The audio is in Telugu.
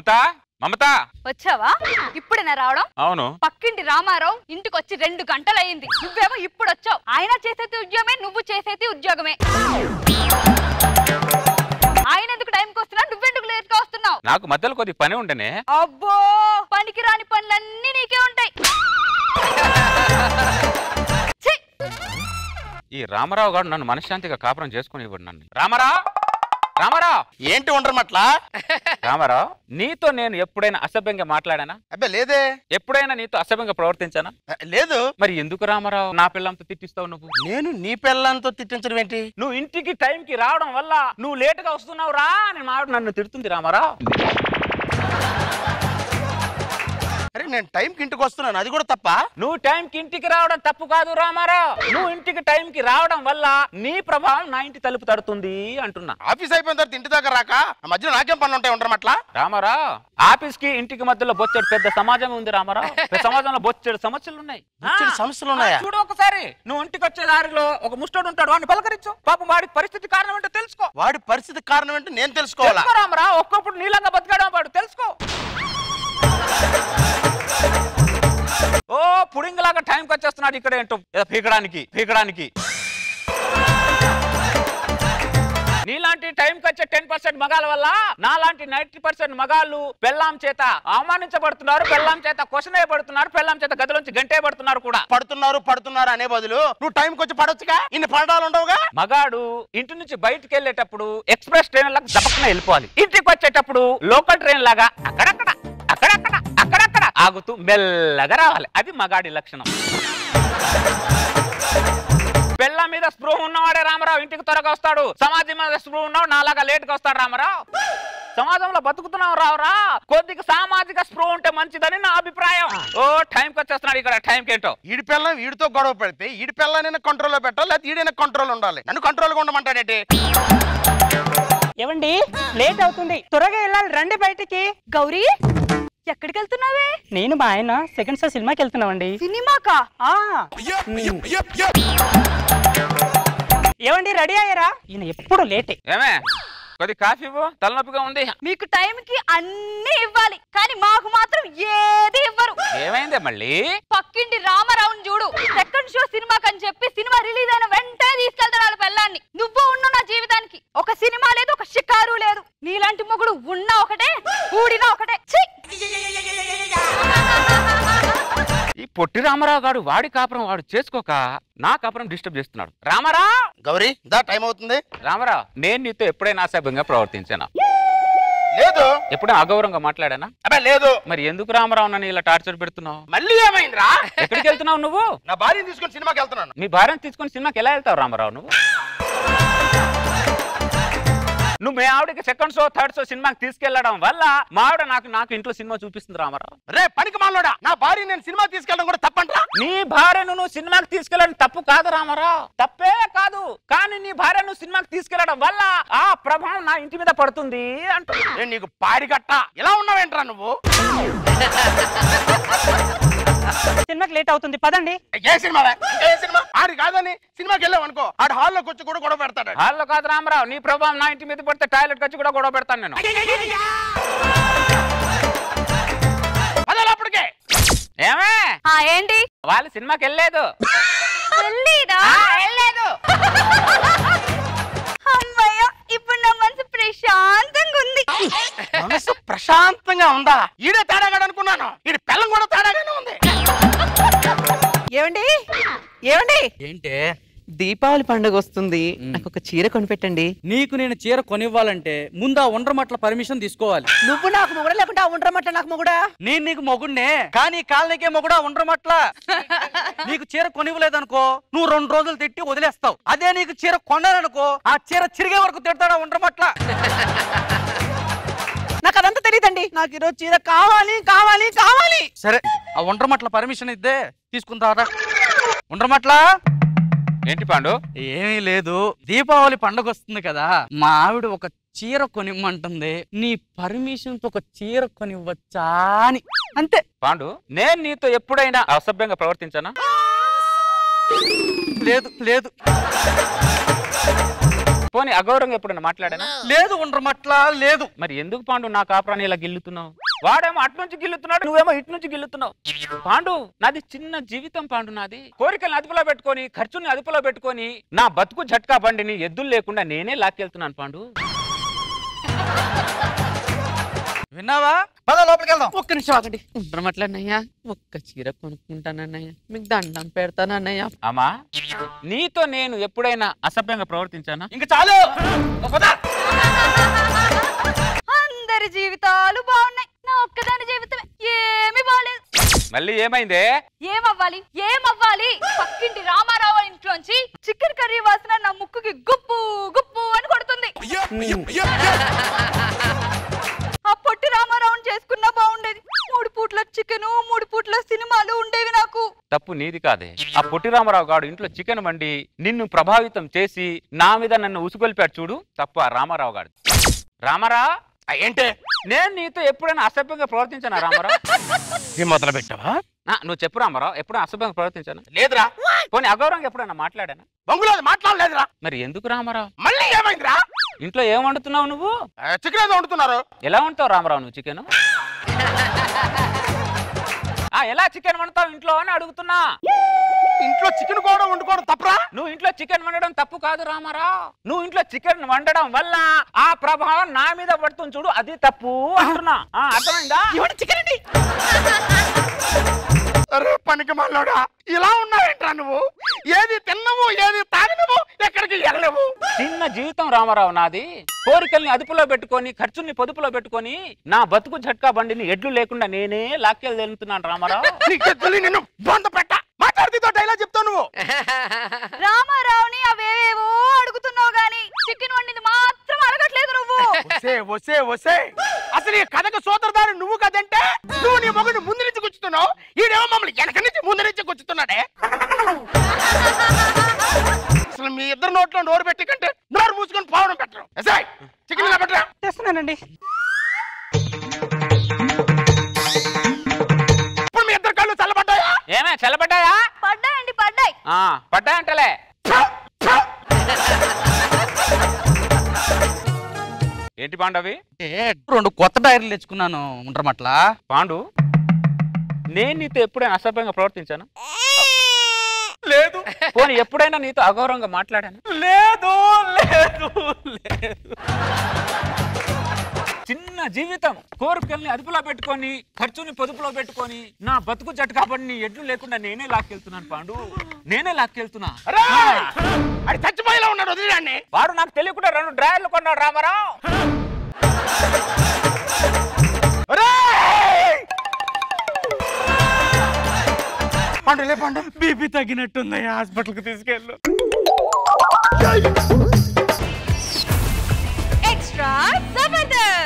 మమత మమత వచ్చావా ఇప్పుడేనా రావడం అవును పక్కింటి రామారావు ఇంటికి వచ్చి రెండు గంటలయ్యింది నువ్వేమో ఇప్పుడు వచ్చావు ఆయన చేసేది ఉద్యోగమే నువ్వు చేసేది ఉద్యోగమే ఆయన ఎందుకు టైంకి వస్తున్నావు నువ్వెందుకు లేట్ గా వస్తున్నావు నాకు మధ్యలో కొద్ది పని ఉండనే అబ్బో పనికి రాని పనులన్నీ నీకే ఉంటాయి ఛీ! ఈ రామారావు గారు నన్ను మనశ్శాంతిగా కాపురం చేసుకుని ఇవ్వడు నన్ను రామారావు రామారావు ఏంటి ఉండరమట్లా రామారావు నీతో నేను ఎప్పుడైనా అసభ్యంగా మాట్లాడానా అబ్బే లేదే ఎప్పుడైనా నీతో అసభ్యంగా ప్రవర్తించానా అ, లేదు మరి ఎందుకు రామారావు నా పిల్లంతో తిట్టిస్తావు నువ్వు నేను నీ పిల్లలతో తిట్టించడం ఏంటి నువ్వు ఇంటికి టైంకి రావడం వల్ల నువ్వు లేటుగా వస్తున్నావు రా అని మావిడ నన్ను తిడుతుంది రామారావు అరే నేను టైంకి ఇంటికి వస్తున్నాను అది కూడా తప్ప నువ్వు టైంకి ఇంటికి రావడం తప్పు కాదు రామారావు నువ్వు ఇంటికి టైంకి రావడం వల్ల నీ ప్రభావం నా ఇంటి తలుపు తడుతుంది అంటున్నా ఆఫీస్ అయిపోయిన తర్వాత ఇంటి దాకా రాక ఆ మధ్యలో నాకేం పనులు ఉంటాయి ఉండరమట్లా రామారావు ఆఫీస్ కి ఇంటికి మధ్యలో బొచ్చెడు పెద్ద సమాజం ఉంది రామారావు పెద్ద సమాజంలో బొచ్చెడు సమస్యలు ఉన్నాయి బొచ్చెడు ఆ, సమస్యలు ఉన్నాయా? ఆ, చూడు ఒకసారి నువ్వు ఇంటికి వచ్చే దారిలో ఒక ముష్టోడు ఉంటాడు వాడిని పలకరించు పాపం వాడి పరిస్థితి కారణం ఏంటో తెలుసుకో వాడి పరిస్థితి కారణం ఏంటి నేను తెలుసుకోవాలా తెలుసుకో రామారావు ఒక్కప్పుడు నీలంగా బతికాడు వాడు తెలుసుకో ఓ పుడింగిలాగా టైంకి వచ్చేస్తున్నాడు ఇక్కడ ఏంటో ఏదో పీకడానికి పీకడానికి నీలాంటి టైంకి వచ్చే టెన్ పర్సెంట్ మగాల వల్ల నాలాంటి నైన్టీ పర్సెంట్ మగాళ్ళు పెళ్ళాం చేత అవమానించబడుతున్నారు పెళ్ళాం చేత క్వశ్చన్ వేయబడుతున్నారు పెళ్ళాం చేత గదిలోంచి గంటేయబడుతున్నారు కూడా పడుతున్నారు పడుతున్నారు అనే బదులు నువ్వు టైంకి వచ్చి పడొచ్చుగా ఇన్ని పడడాలు ఉండవుగా మగాడు ఇంటి నుంచి బయటికి వెళ్ళేటప్పుడు ఎక్స్ప్రెస్ ట్రైన్ లాగా దపక్కన వెళ్ళిపోవాలి ఇంటికి వచ్చేటప్పుడు లోకల్ ట్రైన్ లాగా అక్కడక్కడ అక్కడక్కడ అక్కడక్కడ ఆగుతూ మెల్లగా రావాలి అది మగాడి లక్షణం పెళ్ళ మీద స్పృహ ఉన్నవాడే రామారావు ఇంటికి త్వరగా వస్తాడు సమాజం మీద స్పృహ ఉన్నవాడు నాలాగా లేట్ గా వస్తాడు రామారావు సమాజంలో బతుకుతున్నావు రావురా కొద్దిగా సామాజిక స్పృహ ఉంటే మంచిదని నా అభిప్రాయం ఓ టైంకి వచ్చేస్తున్నాడు ఇక్కడ టైంకి ఏంటో ఈడి పిల్లం వీడితో గొడవ పెడితే ఈడి పిల్లని కంట్రోల్లో పెట్టాలి లేకపోతే ఈడైనా కంట్రోల్ ఉండాలి నన్ను కంట్రోల్గా ఉండమంటాడేంటి ఏమండి లేట్ అవుతుంది త్వరగా వెళ్ళాలి రండి బయటికి గౌరీ ఎక్కడికి వెళ్తున్నావే నేను మా ఆయన సెకండ్ షో సినిమాకి వెళ్తున్నామండి సినిమాకా ఆ. ఏమండి రెడీ అయ్యారా ఈయన ఎప్పుడు లేటే ఏమే కొద్ది కాఫీ ఇవ్వు తలనొప్పిగా ఉంది మీకు టైంకి అన్ని ఇవ్వాలి కానీ మాకు మాత్రం ఏది ఇవ్వరు ఏమైందే మళ్ళీ పక్కింటి రామారావుని చూడు సెకండ్ షో సినిమాకి అని చెప్పి సినిమా రిలీజ్ అయిన వెంటనే తీసుకెళ్తాడు వాళ్ళ పెళ్ళాన్ని నువ్వు ఉన్న నా జీవితానికి ఒక సినిమా లేదు ఒక షికారు లేదు నీలాంటి మొగుడు ఉన్నా ఒకటే ఊడినా ఒకటే ఛీ! ఈ పొట్టి రామారావు గాడు వాడి కాపురం వాడు చేసుకోక నా కాపురం డిస్టర్బ్ చేస్తున్నాడు రామారావు గౌరీ దా టైం అవుతుంది రామారావు నేను నీతో ఎప్పుడైనా అసభ్యంగా ప్రవర్తించానా లేదు ఎప్పుడైనా అగౌరవంగా మాట్లాడానా అబ్బే లేదు మరి ఎందుకు రామారావు నన్ను ఇలా టార్చర్ పెడుతున్నావు మళ్ళీ ఏమైందిరా ఎక్కడికి వెళ్తున్నావు నువ్వు నా భార్యను తీసుకొని సినిమాకి వెళ్తున్నాను మీ భార్యను తీసుకొని సినిమాకి ఎలా వెళ్తావు రామారావు నువ్వు నువ్వు మీ ఆవిడకి సెకండ్ షో థర్డ్ షో సినిమాకి తీసుకెళ్లడం వల్ల మా ఆవిడ నాకు నాకు ఇంట్లో సినిమా చూపిస్తుంది రామారావు రే పనికి మాలోడా నా భార్య నేను సినిమా తీసుకెళ్ళడం కూడా తప్పంట్రా నీ భార్యను నువ్వు సినిమాకి తీసుకెళ్ళడం తప్పు కాదు రామారావు తప్పే కాదు కానీ నీ భార్యను నువ్వు సినిమాకి తీసుకెళ్లడం వల్ల ఆ ప్రభావం నా ఇంటి మీద పడుతుంది అంటూ నేను నీకు పాడిగట్ట ఇలా ఉన్నావేంట్రా నువ్వు సినిమాకి లేట్ అవుతుంది పదండి ఏ సినిమా ఏ సినిమా ఆడి కాదని సినిమాకి వెళ్ళావు అనుకో ఆడు హాల్లోకి వచ్చి కూడా గొడవ పెడతాడు హాల్లో కాదు రామారావు నీ ప్రభావం నా ఇంటి మీద పడితే టాయిలెట్ వచ్చి కూడా గొడవ పెడతాను నేను అదే అప్పటికే ఏమే ఆ ఏంటి వాళ్ళు సినిమాకి వెళ్ళలేదు వెళ్ళిరా వెళ్ళలేదు అమ్మయ్య ఇప్పుడు నా మనసు ప్రశాంతంగా ఉంది మనసు ప్రశాంతంగా ఉందా ఈడే తేడాగాడు అనుకున్నాను ఈడి పిల్లం కూడా తేడాగానే ఉంది ఏమండి ఏమండి ఏంటే దీపావళి పండుగ వస్తుంది నాకు ఒక చీర కొనిపెట్టండి నీకు నేను చీర కొనివ్వాలంటే ముందు ఆ ఒండ్రమట్ల పర్మిషన్ తీసుకోవాలి నువ్వు నాకు మొగుడా లేకుంటే ఆ ఉండరమట్ల నాకు మొగుడా నేను నీకు మొగుడినే కానీ కాలనీకే మొగుడా ఒండ్రమట్ల నీకు చీర కొనివ్వలేదనుకో నువ్వు రెండు రోజులు తిట్టి వదిలేస్తావు అదే నీకు చీర కొన్నాననుకో ఆ చీర చిరిగే వరకు తిడతాడా ఒండ్రమట్ల నాకు అదంతా తెలియదండి నాకు ఈరోజు చీర కావాలి కావాలి కావాలి సరే ఆ ఒండ్రమట్ల పర్మిషన్ ఇద్దే తీసుకుంటారా ఒండ్రమట్ల ఏంటి పాండు ఏమీ లేదు దీపావళి పండుగ వస్తుంది కదా మా ఆవిడ ఒక చీర కొనిమ్మంటుంది నీ పర్మిషన్ తో ఒక చీర కొనివ్వచ్చా అని అంతే పాండు నేను నీతో ఎప్పుడైనా అసభ్యంగా ప్రవర్తించానా లేదు లేదు పోనీ అగౌరవంగా ఎప్పుడైనా మాట్లాడానా లేదు ఉండమట్లా లేదు మరి ఎందుకు పాండు నా కాపురాన్ని ఇలా గిల్లుతున్నావు వాడేమో అటు నుంచి గిల్లుతున్నాడు నువ్వేమో ఇటు నుంచి గిల్లుతున్నావు పాండు నాది చిన్న జీవితం పాండు నాది కోరికల్ని అదుపులో పెట్టుకొని ఖర్చుని అదుపులో పెట్టుకొని నా బతుకు జట్కా బండిని ఎద్దులు లేకుండా నేనే లాక్కెళ్తున్నాను పాండు విన్నావా పద లోపలికి వెళ్దాం ఒక్క నిమిషం ఆగండి ఉండమట్లన్నయ్యా ఒక్క చీర కొనుక్కుంటానన్నయ్య మీకు దండం పెడతానన్నయ్య అమ్మా నీతో నేను ఎప్పుడైనా అసభ్యంగా ప్రవర్తించానా ఇంక చాలు పద. అందరి జీవితాలు బాగున్నాయి నా ఒక్కదాని జీవితమే ఏమీ బాలేదు మళ్ళీ ఏమైందే ఏమవ్వాలి ఏమవ్వాలి పక్కింటి రామారావు వాళ్ళ ఇంట్లోంచి చికెన్ కర్రీ వాసన నా ముక్కుకి గుప్పు గుప్పు అని కొడుతుంది ఆ పొట్టి రామారావుని చేసుకున్నా బాగుండేది మూడు పూట్ల చికెన్ మూడు పూట్ల సినిమాలు ఉండేవి నాకు తప్పు నీది కాదే ఆ పొట్టి రామారావు గాడు ఇంట్లో చికెన్ వండి నిన్ను ప్రభావితం చేసి నా మీద నన్ను ఉసుగొల్పాడు చూడు తప్పు ఆ రామారావు గాడు రామారా ఆ, ఏంటి నేను నీతో ఎప్పుడైనా అసభ్యంగా ప్రవర్తించానా రామారావు ఇది మొదలు పెట్టావా ఆ, నువ్వు చెప్పు రామారావు ఎప్పుడైనా అసభ్యంగా ప్రవర్తించాను లేదురా పోనీ అగౌరవంగా ఎప్పుడైనా మాట్లాడానా బంగులో అది మాట్లాడలేదురా మరి ఎందుకు రామారావు మళ్ళీ ఏమైందిరా ఇంట్లో ఏం వండుతున్నావు నువ్వు ఆ, చికెన్ ఏదో వండుతున్నారు ఎలా వండుతావు రామారావు నువ్వు చికెన్ ఆ ఎలా చికెన్ వండుతావు ఇంట్లో అని అడుగుతున్నా ఇంట్లో చికెన్ కూడా వండుకోవడం తప్పరా నువ్వు ఇంట్లో చికెన్ వండడం తప్పు కాదు రామారావు నువ్వు ఇంట్లో చికెన్ వండడం వల్ల ఆ ప్రభావం నా మీద పడుతుంది చూడు అది తప్పు అంటున్నా ఆ, అర్థమైందా చికెన్ అండి అరే పనికి మళ్ళోడా ఇలా ఉన్నావేంట్రా నువ్వు ఏది తిన్నవు ఏది తాగినవు ఎక్కడికి వెళ్ళవు చిన్న జీవితం రామారావు నాది కోరికల్ని అదుపులో పెట్టుకొని ఖర్చుల్ని పొదుపులో పెట్టుకొని నా బతుకు झटका బండిని ఎడ్లు లేకుండా నేనే లాక్కెళ్ళి వెళ్తున్నాను రామారావు నీకు తెలియ నిన్ను బంద పెట్ట మాట్లాడితే డైలాగ్ చెప్తావు నువ్వు రామారావుని అవేవేవో అడుగుతున్నావు గాని చికెన్ వండింది మాత్రం అడగట్లేదు నువ్వు వసే వసే వసే అసలు ఈ కథకు సోదరదారు నువ్వు కదంటే నువ్వు నీ మొగుని ముందు నుంచి కూర్చుతున్నావు ఈడేమో మమ్మల్ని వెనక నుంచి ముందు నుంచి కూర్చుతున్నాడే అసలు మీ ఇద్దరు నోట్లో నోరు పెట్టి కంటే నోరు మూసుకొని పావడం పెట్టరు ఎసాయ్ చికెన్ ఇలా పెట్టరా తెస్తున్నానండి ఇప్పుడు మీ ఇద్దరు కళ్ళు చల్లబడ్డాయా ఏమే చల్లబడ్డాయా పడ్డాయండి పడ్డాయి ఆ, పడ్డాయంటలే ఏంటి పాండవి ఏ, రెండు కొత్త డైరీలు తెచ్చుకున్నాను ఉండరమట్లా పాండు నేను నీతో ఎప్పుడైనా అసభ్యంగా ప్రవర్తించాను లేదు పోనీ ఎప్పుడైనా నీతో అగౌరవంగా మాట్లాడాను లేదు లేదు లేదు చిన్న జీవితం కోరికల్ని అదుపులో పెట్టుకొని ఖర్చుని పొదుపులో పెట్టుకొని నా బతుకు జట్టు కాబట్టి ఎడ్లు లేకుండా నేనే లాక్కెళ్తున్నాను పాండు నేనే లాక్కెళ్తున్నా అరే అది చచ్చిపోయేలా ఉన్నాడు వదిలేండి వాడు నాకు తెలియకుండా రెండు డ్రాయర్లు కొన్నాడు రామారావు పండు లే పండు బీపీ తగ్గినట్టుంది హాస్పిటల్కి తీసుకెళ్ళు ఎక్స్ట్రా